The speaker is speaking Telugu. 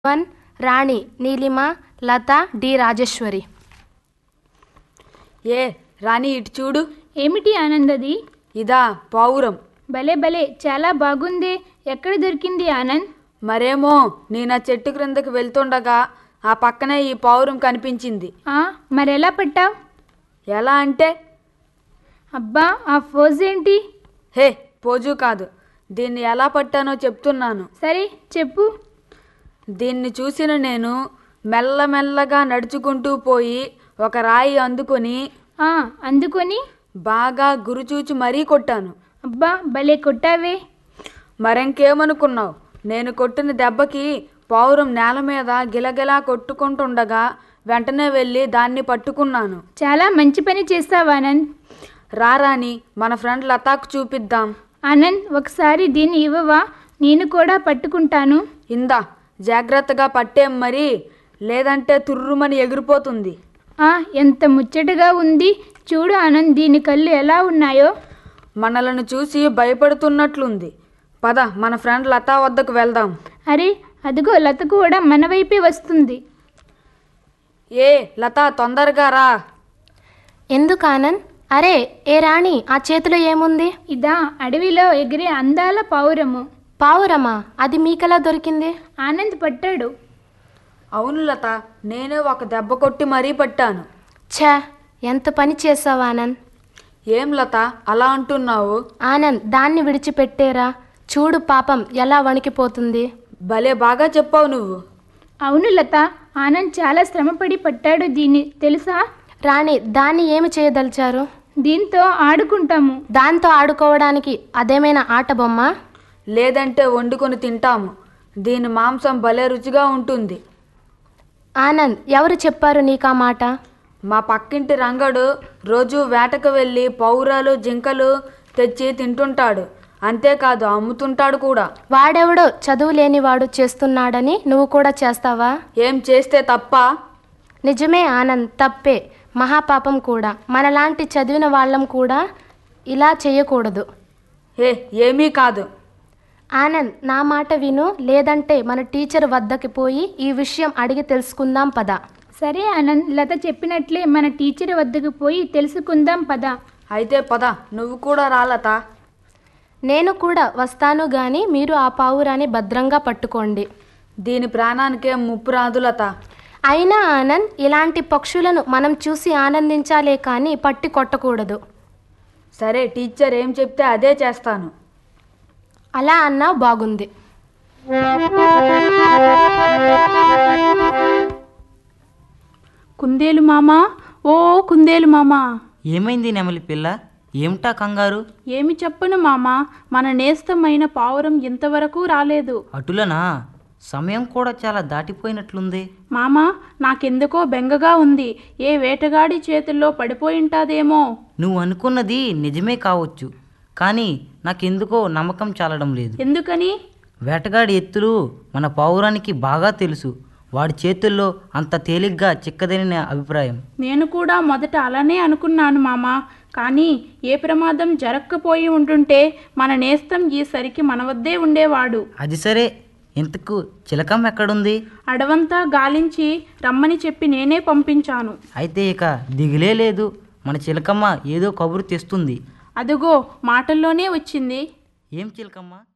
వన్ రాణి నీలిమ లత డి రాజేశ్వరి ఏ రాణి ఇటు చూడు ఏమిటి ఆనందది ఇదా పావురం భలే భలే చాలా బాగుంది ఎక్కడ దొరికింది ఆనంద్ మరేమో నేను ఆ చెట్టు క్రిందకి వెళ్తుండగా ఆ పక్కనే ఈ పావురం కనిపించింది ఆ మరెలా పట్టావు ఎలా అంటే అబ్బా ఆ ఫోజ్ ఏంటి హే పోజు కాదు దీన్ని ఎలా పట్టానో చెప్తున్నాను సరే చెప్పు దీన్ని చూసిన నేను మెల్లమెల్లగా నడుచుకుంటూ పోయి ఒక రాయి అందుకొని ఆ అందుకొని బాగా గురిచూచి మరీ కొట్టాను అబ్బా భలే కొట్టావే మరింకేమనుకున్నావు నేను కొట్టిన దెబ్బకి పావురం నేల మీద గిలగిలా కొట్టుకుంటుండగా వెంటనే వెళ్ళి దాన్ని పట్టుకున్నాను చాలా మంచి పని చేస్తావు ఆనంద్ రారాని మన ఫ్రెండ్ లతాకు చూపిద్దాం ఆనంద్ ఒకసారి దీన్ని ఇవ్వవా నేను కూడా పట్టుకుంటాను ఇందా జాగ్రత్తగా పట్టేం మరి లేదంటే తుర్రుమని ఎగిరిపోతుంది ఆ ఎంత ముచ్చటగా ఉంది చూడు ఆనంద్ దీని కళ్ళు ఎలా ఉన్నాయో మనలను చూసి భయపడుతున్నట్లుంది పద మన ఫ్రెండ్ లతా వద్దకు వెళ్దాం అరే అదిగో లత కూడా మన వైపే వస్తుంది ఏ లతా తొందరగా రా ఎందుకు ఆనంద్ అరే ఏ రాణి ఆ చేతిలో ఏముంది ఇదా అడవిలో ఎగిరే అందాల పావురము పావురమా అది మీకెలా దొరికింది ఆనంద్ పట్టాడు అవును లత నేనే ఒక దెబ్బ కొట్టి మరీ పట్టాను ఛా ఎంత పని చేసావు ఆనంద్ ఏం లత అలా అంటున్నావు ఆనంద్ దాన్ని విడిచిపెట్టేరా చూడు పాపం ఎలా వణికిపోతుంది భలే బాగా చెప్పావు నువ్వు అవును లత ఆనంద్ చాలా శ్రమపడి పట్టాడు దీన్ని తెలుసా రాణి దాన్ని ఏమి చేయదలిచారు దీంతో ఆడుకుంటాము దాంతో ఆడుకోవడానికి అదేమైనా ఆట బొమ్మ లేదంటే వండుకొని తింటాము దీని మాంసం భలే రుచిగా ఉంటుంది ఆనంద్ ఎవరు చెప్పారు నీకా మాట మా పక్కింటి రంగడు రోజు వేటకు వెళ్ళి పౌరాలు జింకలు తెచ్చి తింటుంటాడు అంతేకాదు అమ్ముతుంటాడు కూడా వాడెవడో చదువు లేనివాడు చేస్తున్నాడని నువ్వు కూడా చేస్తావా ఏం చేస్తే తప్ప నిజమే ఆనంద్ తప్పే మహాపాపం కూడా మనలాంటి చదివిన వాళ్ళం కూడా ఇలా చేయకూడదు ఏ ఏమీ కాదు ఆనంద్ నా మాట విను లేదంటే మన టీచర్ వద్దకి పోయి ఈ విషయం అడిగి తెలుసుకుందాం పద సరే ఆనంద్ లత చెప్పినట్లే మన టీచర్ వద్దకు పోయి తెలుసుకుందాం పద అయితే పద నువ్వు కూడా రాలత నేను కూడా వస్తాను గాని మీరు ఆ పావురాన్ని భద్రంగా పట్టుకోండి దీని ప్రాణానికేం ముప్పు రాదు లత అయినా ఆనంద్ ఇలాంటి పక్షులను మనం చూసి ఆనందించాలే కానీ పట్టి కొట్టకూడదు సరే టీచర్ ఏం చెప్తే అదే చేస్తాను అలా అన్నా బాగుంది కుందేలు మామా ఓ కుందేలు మామా ఏమైంది నెమలి పిల్ల ఏమిటా కంగారు ఏమి చెప్పను మామా మన నేస్తమైన పావురం ఇంతవరకు రాలేదు అటులనా సమయం కూడా చాలా దాటిపోయినట్లుంది మామా నాకెందుకో బెంగగా ఉంది ఏ వేటగాడి చేతుల్లో పడిపోయింటాదేమో నువ్వు అనుకున్నది నిజమే కావచ్చు కానీ నాకెందుకో నమ్మకం చాలడం లేదు ఎందుకని వేటగాడి ఎత్తులు మన పావురానికి బాగా తెలుసు వాడి చేతుల్లో అంత తేలిగ్గా చిక్కదని నా అభిప్రాయం నేను కూడా మొదట అలానే అనుకున్నాను మామా కానీ ఏ ప్రమాదం జరక్కపోయి ఉంటుంటే మన నేస్తం ఈసరికి మన వద్దే ఉండేవాడు అది సరే ఇంతకు చిలకం ఎక్కడుంది అడవంతా గాలించి రమ్మని చెప్పి నేనే పంపించాను అయితే ఇక దిగులే లేదు మన చిలకమ్మ ఏదో కబురు తెస్తుంది అదుగో మాటల్లోనే వచ్చింది ఏం చిలకమ్మ